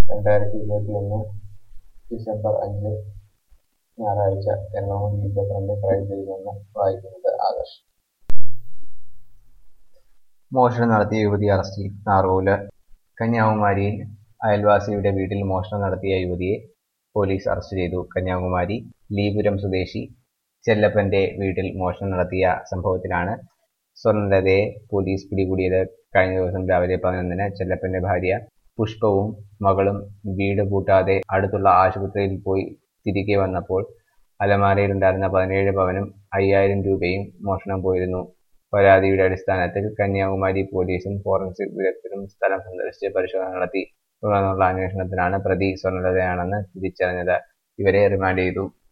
രണ്ടായിരത്തി ഇരുപത്തിയൊന്ന് ഡിസംബർ അഞ്ച് ഞായറാഴ്ച എറണാകുളം ഈ പേപ്പറിന്റെ ക്രൈം പേജിൽ നിന്ന് വായിക്കുന്നത് ആദർശ് മോഷണം നടത്തിയ യുവതി അറസ്റ്റിൽ നാറൂല് കന്യാകുമാരിയിൽ അയൽവാസിയുടെ വീട്ടിൽ മോഷണം നടത്തിയ യുവതിയെ പോലീസ് അറസ്റ്റ് ചെയ്തു കന്യാകുമാരി ലീപുരം സ്വദേശി ചെല്ലപ്പന്റെ വീട്ടിൽ മോഷണം നടത്തിയ സംഭവത്തിലാണ് സ്വർണ്ണലതയെ പോലീസ് പിടികൂടിയത് കഴിഞ്ഞ ദിവസം രാവിലെ പതിനൊന്നിന് ചെല്ലപ്പന്റെ ഭാര്യ പുഷ്പവും മകളും വീട് പൂട്ടാതെ അടുത്തുള്ള ആശുപത്രിയിൽ പോയി തിരികെ വന്നപ്പോൾ അലമാരയിലുണ്ടായിരുന്ന പതിനേഴ് പവനും അയ്യായിരം രൂപയും മോഷണം പോയിരുന്നു പരാതിയുടെ അടിസ്ഥാനത്തിൽ കന്യാകുമാരി പോലീസും ഫോറൻസിക് വിദഗ്ധരും സ്ഥലം സന്ദർശിച്ച് പരിശോധന നടത്തി തുടർന്നുള്ള അന്വേഷണത്തിലാണ് പ്രതി സ്വർണ്ണലതയാണെന്ന് തിരിച്ചറിഞ്ഞത് ഇവരെ റിമാൻഡ് ചെയ്തു